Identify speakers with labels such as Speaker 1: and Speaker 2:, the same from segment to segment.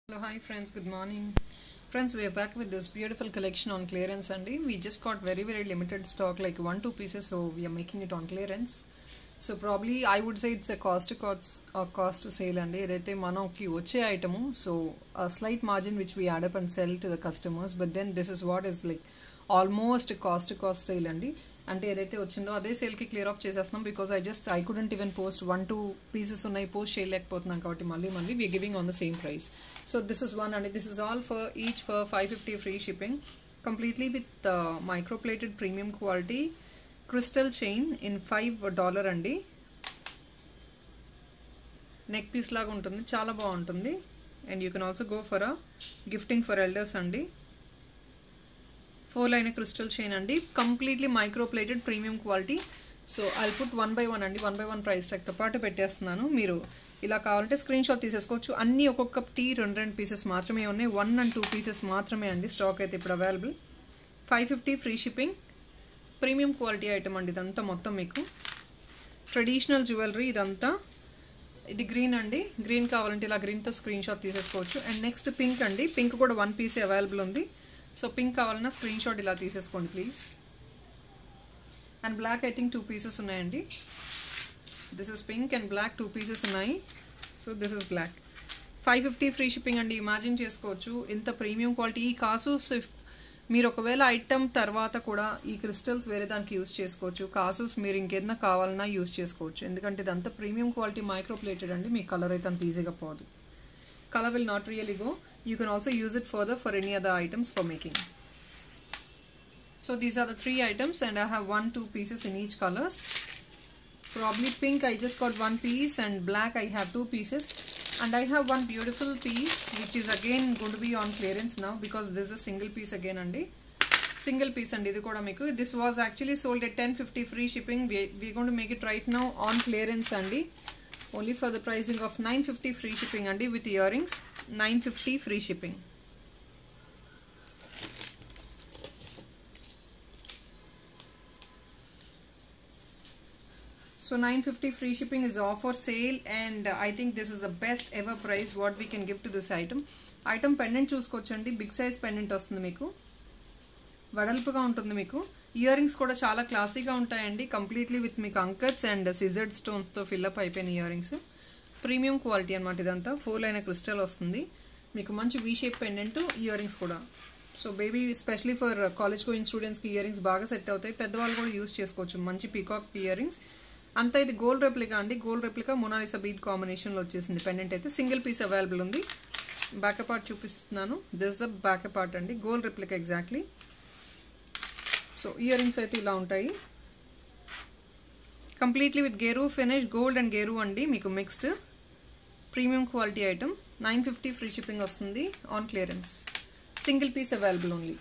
Speaker 1: Hello, hi friends, good morning. Friends, we are back with this beautiful collection on clearance Andy. We just got very very limited stock, like one two pieces, so we are making it on clearance. So probably I would say it's a cost cost cost sale అండి ఏదైతే మనకి వచ్చే item so slight margin which we add up and sell to the customers but then this is what is like almost cost cost sale అండి అంటే ఏదైతే వచ్చిందో అదే సేల్కి క్లియర్ ఆఫ్ చేసేస్తున్నాం because I just I couldn't even post one two pieces ఉన్నాయి post చేయలేకపోతున్నాం కాబట్టి మళ్ళీ మళ్ళీ we giving on the same price so this is one అండి this is all for each for five fifty free shipping completely with microplated premium quality crystal chain in five dollar అండి neck piece లాగా ఉంటుంది చాలా బాగుంటుంది and you can also go for a gifting for elders అండి four line crystal chain అండి completely microplated premium quality so I put one by one అండి one by one price ట్యాగ్తో పాటు పెట్టేస్తున్నాను మీరు ఇలా కావాలంటే స్క్రీన్ షాట్ తీసేసుకోవచ్చు అన్నీ ఒక్కొక్క టీ రెండు రెండు పీసెస్ మాత్రమే ఉన్నాయి వన్ అండ్ టూ పీసెస్ మాత్రమే అండి స్టాక్ అయితే ఇప్పుడు available five fifty free shipping premium quality item అండి ఇదంతా మొత్తం మీకు ట్రెడిషనల్ జ్యువెలరీ ఇదంతా ఇది గ్రీన్ అండి గ్రీన్ కావాలంటే ఇలా గ్రీన్తో స్క్రీన్ షాట్ తీసేసుకోవచ్చు అండ్ నెక్స్ట్ పింక్ అండి పింక్ కూడా వన్ పీసే అవైలబుల్ ఉంది సో పింక్ కావాలన్నా స్క్రీన్ షాట్ ఇలా తీసేసుకోండి please and black I think two pieces ఉన్నాయండి this is pink and black two pieces ఉన్నాయి so this is black five fifty free shipping అండి ఇమాజిన్ చేసుకోవచ్చు ఇంత ప్రీమియం క్వాలిటీ ఈ కాసు మీరు ఒకవేళ ఐటమ్ తర్వాత కూడా ఈ క్రిస్టల్స్ వేరే దానికి యూస్ చేసుకోవచ్చు కాసూస్ మీరు ఇంకేదైనా కావాలన్నా యూస్ చేసుకోవచ్చు ఎందుకంటే ఇదంతా ప్రీమియం క్వాలిటీ మైక్రోప్లేటెడ్ అండి మీ కలర్ అయితే అంత ఈజీగా పోదు colour will not really go you can also use it further for any other items for making so these are the three items and I have one two pieces in each colours probably pink I just got one piece and black I have two pieces and I have one beautiful piece which is again going to be on clearance now because this is a single piece again అండి single piece అండి ఇది కూడా మీకు this was actually sold at ten fifty free shipping we gone to make it right now on clearance అండి only for the pricing of nine fifty free shipping అండి with earrings nine fifty free shipping So 950 free shipping is off for sale and uh, I think this is the best ever price what we can give to this item. Item pendant చూసుకోవచ్చండి big size pendant వస్తుంది మీకు వెడల్పుగా ఉంటుంది మీకు year earrings కూడా చాలా క్లాసీగా ఉంటాయండి కంప్లీట్లీ విత్ మీకు అంకట్స్ అండ్ సిజర్డ్ స్టోన్స్తో ఫిల్అప్ అయిపోయిన ఇయర్ రింగ్స్ ప్రీమియం క్వాలిటీ అనమాట ఇదంతా ఫోర్ లైన్ క్రిస్టల్ వస్తుంది మీకు మంచి V shape pendant earrings కూడా so baby specially for college going స్టూడెంట్స్కి ఇయర్ రింగ్స్ బాగా సెట్ అవుతాయి పెద్దవాళ్ళు కూడా యూస్ చేసుకోవచ్చు మంచి పీకాక్ ఇయర్ రింగ్స్ అంతా ఇది గోల్డ్ రెప్లికా అండి గోల్డ్ రెప్లికా మొనాలిసా బీట్ కాంబినేషన్లో వచ్చేసింది పెండెంట్ అయితే సింగిల్ పీస్ అవైలబుల్ ఉంది బ్యాకప్ పార్ట్ చూపిస్తున్నాను దిస్ ద బ్యాకప్ పార్ట్ అండి gold replica exactly so earrings అయితే ఇలా ఉంటాయి కంప్లీట్లీ విత్ గేరు ఫినిష్ గోల్డ్ అండ్ గేరు అండి మీకు mixed premium quality item nine fifty free shipping వస్తుంది on clearance single piece available only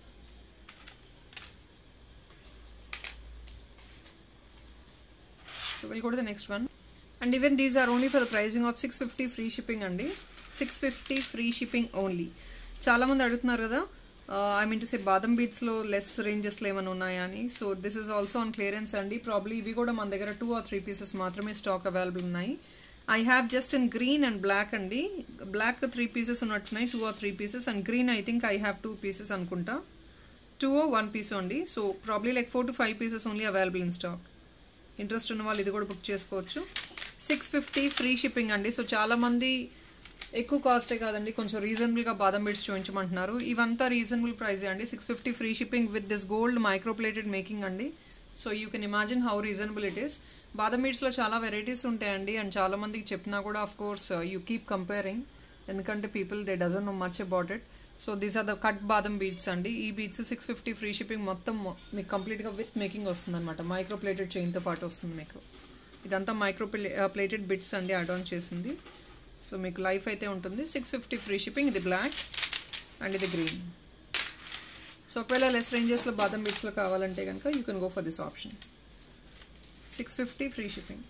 Speaker 1: So we'll go to the next one. And even these are only for the pricing of 650 free shipping అండి 650 free shipping only చాలామంది అడుగుతున్నారు కదా I mean to say బాదం బీట్స్లో less రేంజెస్లో ఏమైనా ఉన్నాయా అని so this is also on clearance అండి probably ఇవి కూడా మన దగ్గర టూ ఆర్ త్రీ పీసెస్ మాత్రమే స్టాక్ అవైలబుల్ ఉన్నాయి I have just in green and black అండి బ్లాక్ త్రీ పీసెస్ ఉన్నట్టున్నాయి two or three pieces and green I think I have two pieces అనుకుంటా టూ ఓ వన్ పీస్ అండి so probably like four to five pieces only available in stock interest ఉన్న వాళ్ళు ఇది కూడా book చేసుకోవచ్చు six fifty free shipping అండి so చాలామంది ఎక్కువ కాస్టే కాదండి కొంచెం రీజనబుల్గా బాదం బీడ్స్ చూపించమంటున్నారు ఇవంతా రీజనబుల్ ప్రైజే అండి six fifty free shipping with this gold microplated making అండి so you can imagine how reasonable it is బాదం బీడ్స్లో చాలా వెరైటీస్ ఉంటాయండి అండ్ చాలా మందికి చెప్పినా కూడా of course you keep comparing ఎందుకంటే people they doesn't know much about it so these are the cut బాదం బీడ్స్ అండి ఈ beads six fifty free shipping మొత్తం మీకు కంప్లీట్గా విత్ మేకింగ్ వస్తుంది అనమాట మైక్రో ప్లేటెడ్ చైన్తో పాటు వస్తుంది మీకు ఇదంతా మైక్రో ప్లేటెడ్ బిట్స్ అండి యాడ్ ఆన్ చేసింది సో మీకు లైఫ్ అయితే ఉంటుంది సిక్స్ ఫిఫ్టీ ఫ్రీ షిప్పింగ్ ఇది బ్లాక్ అండ్ ఇది గ్రీన్ సో ఒకవేళ లెస్ రేంజెస్లో బాదం బిట్స్లో కావాలంటే కనుక you can go for this option six fifty free shipping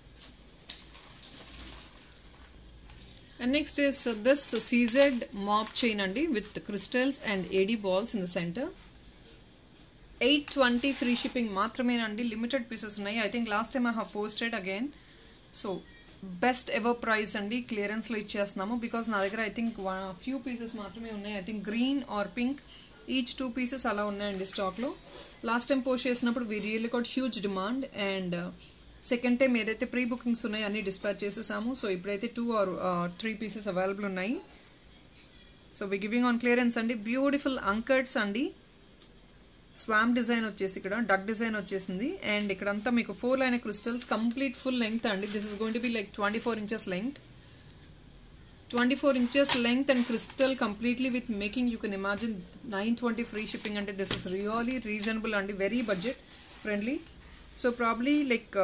Speaker 1: And next is uh, this CZ mop chain అండి with crystals and AD balls in the center. Eight twenty free shipping మాత్రమేనండి limited pieces ఉన్నాయి I think last time I have posted again so best ever price అండి క్లియరెన్స్లో ఇచ్చేస్తున్నాము because నా దగ్గర I think few pieces మాత్రమే ఉన్నాయి I think green or pink each two pieces అలా ఉన్నాయండి స్టాక్లో లాస్ట్ టైం పోస్ట్ చేసినప్పుడు we really got huge demand and second time ఏదైతే ప్రీ బుకింగ్స్ ఉన్నాయో అన్నీ డిస్పాచ్ చేసేసాము సో ఇప్పుడైతే two or three pieces available ఉన్నాయి so we giving on clearance అండి బ్యూటిఫుల్ అంకర్డ్స్ అండి స్వామ్ డిజైన్ వచ్చేసి ఇక్కడ డక్ డిజైన్ వచ్చేసింది అండ్ ఇక్కడంతా మీకు four line crystals complete full length అండి this is going to be like twenty four inches length twenty four inches length and crystal completely with making you can imagine nine twenty free shipping అంటే this is really reasonable అండి very budget friendly so probably like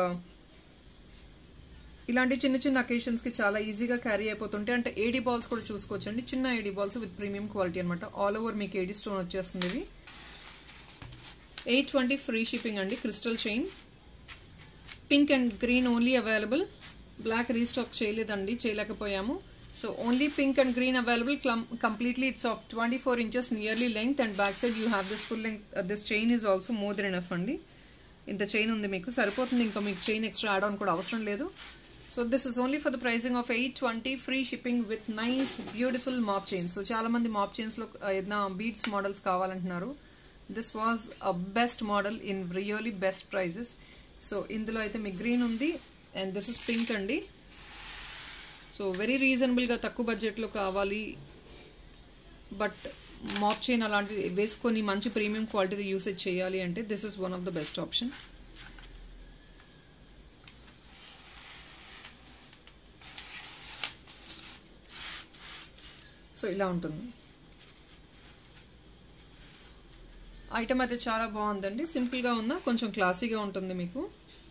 Speaker 1: ఇలాంటి చిన్న చిన్న అకేషన్స్కి చాలా ఈజీగా carry అయిపోతుంటే అంటే ఏడీ balls కూడా చూసుకోవచ్చండి చిన్న AD balls with premium quality అనమాట ఆల్ ఓవర్ మీకు ఏడీ స్టోన్ వచ్చేస్తుంది ఇవి ఎయిట్ ట్వంటీ ఫ్రీ షిప్పింగ్ అండి crystal chain pink and green only available black restock చేయలేదండి చేయలేకపోయాము so only pink and green available completely it's of twenty four inches nearly length and back side you have this full length this chain is also more than enough అండి ఇంత chain ఉంది మీకు సరిపోతుంది ఇంకా మీకు chain extra add on కూడా అవసరం లేదు so this is only for the pricing of eight twenty free shipping with nice beautiful mop chains so చాలామంది మాప్ చైన్స్లో ఏదైనా బీడ్స్ మోడల్స్ కావాలంటున్నారు this was a best model in really best prices so ఇందులో అయితే మీకు green ఉంది and this is pink అండి so very రీజనబుల్గా తక్కువ బడ్జెట్లో కావాలి బట్ మాప్ చైన్ అలాంటిది వేసుకొని మంచి ప్రీమియం క్వాలిటీ యూసేజ్ చేయాలి అంటే this is one of the best option so ఇలా ఉంటుంది ఐటమ్ అయితే చాలా బాగుందండి సింపుల్గా ఉన్నా కొంచెం క్లాసీగా ఉంటుంది మీకు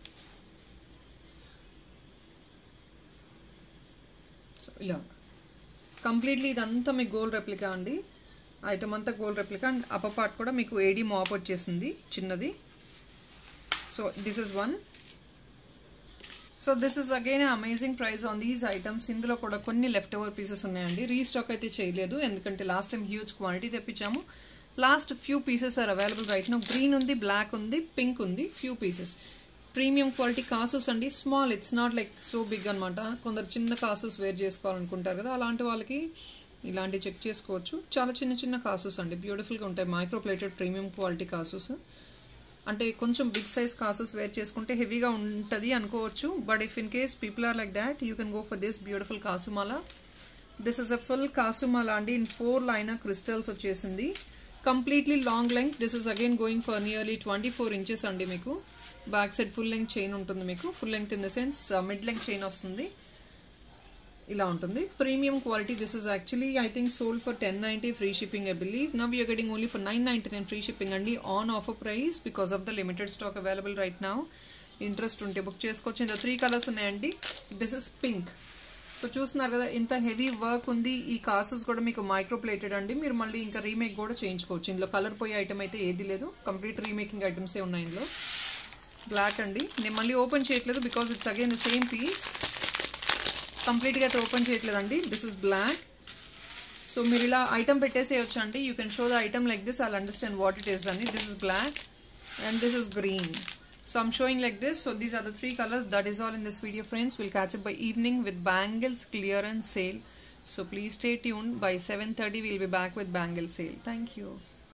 Speaker 1: సో ఇలా కంప్లీట్లీ ఇదంతా మీకు గోల్డ్ రెప్లికా అండి ఐటమ్ అంతా gold replica and upper part కూడా మీకు ఏడీ మాప్ వచ్చేసింది చిన్నది so this is one so this is again amazing price on these items ఇందులో కూడా కొన్ని లెఫ్ట్ ఓవర్ పీసెస్ ఉన్నాయండి రీస్టాక్ అయితే చేయలేదు ఎందుకంటే లాస్ట్ టైం హ్యూజ్ క్వాంటిటీ తెప్పించాము last few pieces are available right now green ఉంది బ్లాక్ ఉంది పింక్ ఉంది ఫ్యూ పీసెస్ ప్రీమియం క్వాలిటీ కాసూస్ అండి small it's not like so big అనమాట కొందరు చిన్న కాసూస్ వేర్ చేసుకోవాలనుకుంటారు కదా అలాంటి వాళ్ళకి ఇలాంటివి చెక్ చేసుకోవచ్చు చాలా చిన్న చిన్న కాసూస్ అండి బ్యూటిఫుల్గా ఉంటాయి మైక్రో ప్లేటెడ్ ప్రీమియం క్వాలిటీ కాసూస్ అంటే కొంచెం బిగ్ సైజ్ కాసూస్ వేర్ చేసుకుంటే హెవీగా ఉంటుంది అనుకోవచ్చు but if in case people are like that you can go for this beautiful కాసుమాల దిస్ ఇస్ అ ఫుల్ కాసుమాల అండి ఇన్ ఫోర్ లైన్ క్రిస్టల్స్ వచ్చేసింది completely long length this is again going for nearly twenty four inches అండి మీకు back side full length chain ఉంటుంది మీకు full length in the sense mid length chain వస్తుంది ఇలా ఉంటుంది premium quality this is actually I think sold for ten ninety free shipping I believe now you're getting only for nine ninety nine free shipping అండి on offer price because of the limited stock available right now interest ఉంటే book చేసుకోవచ్చు ఇందులో three colours ఉన్నాయండి this is pink so చూస్తున్నారు కదా ఇంత heavy work ఉంది ఈ కాసెస్ కూడా మీకు మైక్రో ప్లేటెడ్ అండి మీరు మళ్ళీ ఇంకా రీమేక్ కూడా చేయించుకోవచ్చు ఇందులో కలర్ పోయే ఐటమ్ అయితే ఏది లేదు కంప్లీట్ రీమేకింగ్ ఐటమ్సే ఉన్నాయి ఇందులో బ్లాక్ అండి నేను మళ్ళీ ఓపెన్ చేయట్లేదు because it's again the same piece కంప్లీట్గా అయితే ఓపెన్ చేయట్లేదండి దిస్ ఇస్ బ్లాక్ సో మీరు ఇలా ఐటమ్ పెట్టేసేయచ్చు అండి you can show the item like this I'll understand what it is అండి this is black and this is green so I'm showing like this. So these are the three colors. That is all in this video, friends. We'll catch up by evening with bangles clearance sale. So please stay tuned. By 7.30 we'll be back with bangle sale. Thank you.